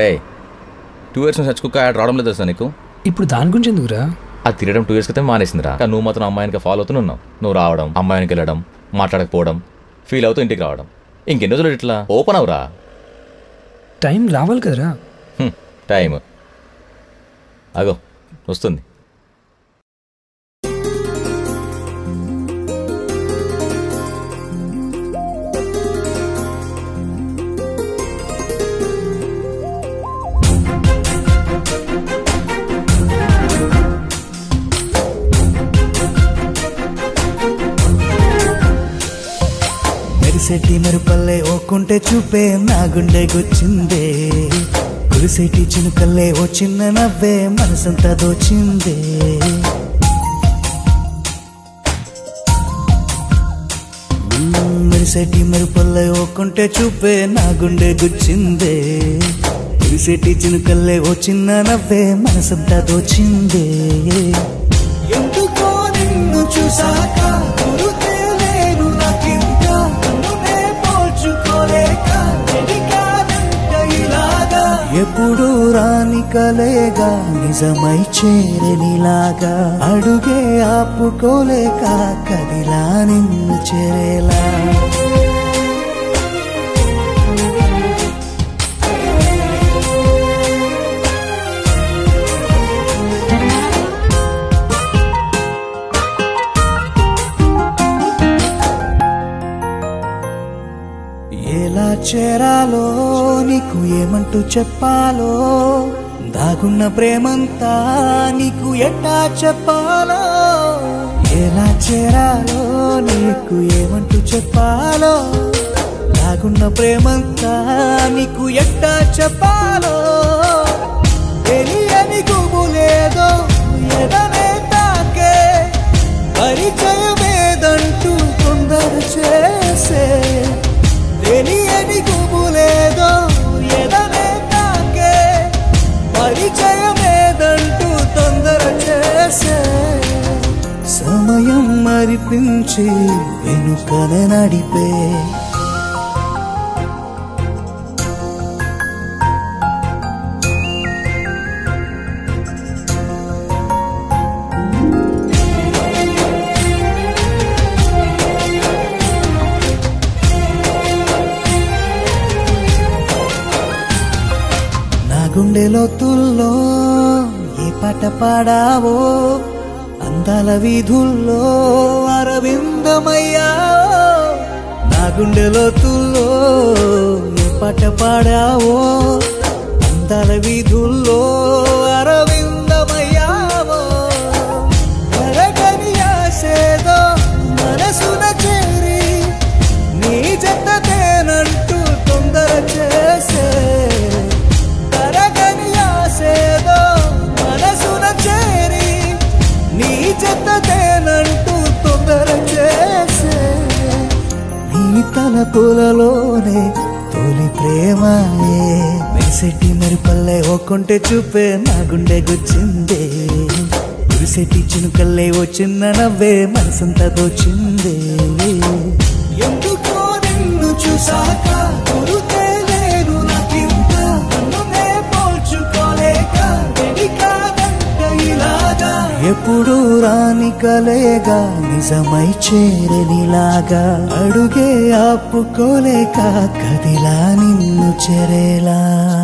రే two years నుంచి చచ్చుకుక్క add రావడం లేదు తెలుసా నీకు ఇప్పుడు దాని గురించి ఎందుకురా అది తిరగడం టూ ఇయర్స్ క్రితం మానేసిందిరా కానీ నువ్వు మాత్రం అమ్మాయినికి ఫాలో అవుతున్నావు నువ్వు రావడం అమ్మాయినికి వెళ్ళడం మాట్లాడకపోవడం ఫీల్ అవుతూ ఇంటికి రావడం ఇంకెన్ని రోజులు ఇట్లా ఓపెన్ అవురా టైం రావాలి కదరా హ్మ్, టైం అగో వస్తుంది మెరిసెట్టి మెరుపల్లే ఓకుంటే చూపే నా గుండె గుచ్చిందే కురిసేటి చినుకల్లే ఓ చిన్న నవ్వే మనసంతా దోచిందే మ్మ్, మెరిసెట్టి మెరుపల్లే ఓకుంటే చూపే నా గుండె గుచ్చిందే కురిసేటి చినుకల్లే ఓ చిన్న నవ్వే మనసంతా దోచిందే ఎందుకో నిన్ను చూసాక గురుతే లేను నాకింకా నన్నునే పోల్చుకోలేక ఎదిగానంట ఇలాగా ఎప్పుడు రాని కలేగా నిజమై చేరనిలాగా అడుగే ఆపుకోలేక కదిలా నిన్ను చేరేలా ఎలా చేరాలో నీకు ఏమంటూ చెప్పాలో దాగున్న ప్రేమంతా నీకు ఎట్టా చెప్పాలో ఎలా చేరాలో నీకు ఏమంటూ చెప్పాలో దాగున్న ప్రేమంతా నీకు ఎట్టా చెప్పాలో తెలియని గుబులేదో ఎదనే తాకే పరిచయమేదంటూ తొందర చేసే తెలియని గుబులేదో ఎదనే తాకే పరిచయమేదంటూ తొందర చేసే సమయం మరిపించి వెనుకనే నడిపే నా గుండె లోతుల్లో ఏ పాట పాడావో అందాల వీధుల్లో అరవిందమయ్యా నా గుండె లోతుల్లో ఏ పాట పాడావో అందాల వీధుల్లో అరవిందమయ్యావో కరగని ఆశేదో మనసున చేరి నీ జతదేనంటూ తొందర చేసే తరగని ఆశేదో మనసున చేరి నీ జతదేనంటూ తొందర చేసే నీ తలపులలోనే తొలి ప్రేమాయే మెరిసెట్టి మెరుపల్లే ఒక్కొంటే చూపే నా గుండె గుచ్చిందే కురిసెట్టి చినుకల్లే ఓ చిన్న నవ్వే మనసంతా దోచిందే ఎందుకో నిన్ను చూసాక గురుతే లేను నాకింత నన్నునే పోల్చుకోలేక వెడికాదంట ఇలాగా ఎప్పుడు రాని కలేగా నిజమై చేరనిలాగా అడుగే ఆపుకోలేక కదిలా నిన్ను చెరేలా